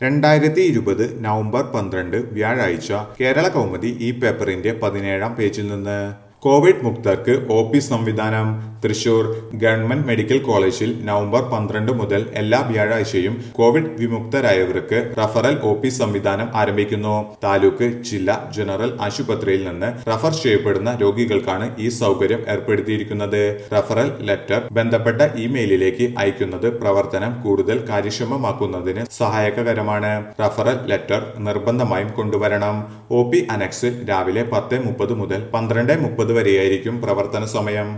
രണ്ടായിരത്തി ഇരുപത് നവംബർ പന്ത്രണ്ട് വ്യാഴാഴ്ച കേരള കൗമുദി ഈ പേപ്പറിന്റെ പതിനേഴാം പേജിൽ നിന്ന് കോവിഡ് മുക്തർക്ക് ഒ പി സംവിധാനം തൃശൂർ ഗവൺമെന്റ് മെഡിക്കൽ കോളേജിൽ നവംബർ പന്ത്രണ്ട് മുതൽ എല്ലാ വ്യാഴാഴ്ചയും കോവിഡ് വിമുക്തരായവർക്ക് റഫറൽ ഒ പി സംവിധാനം ആരംഭിക്കുന്നു താലൂക്ക് ജില്ലാ ജനറൽ ആശുപത്രിയിൽ നിന്ന് റഫർ ചെയ്യപ്പെടുന്ന രോഗികൾക്കാണ് ഈ സൗകര്യം ഏർപ്പെടുത്തിയിരിക്കുന്നത് റഫറൽ ലെറ്റർ ബന്ധപ്പെട്ട ഇമെയിലിലേക്ക് അയക്കുന്നത് പ്രവർത്തനം കൂടുതൽ കാര്യക്ഷമമാക്കുന്നതിന് സഹായകരമാണ് റഫറൽ ലെറ്റർ നിർബന്ധമായും കൊണ്ടുവരണം ഒ പി അനക്സിൽ രാവിലെ പത്ത് മുപ്പത് മുതൽ പന്ത്രണ്ട് മുപ്പത് വരെയായിരിക്കും പ്രവർത്തന സമയം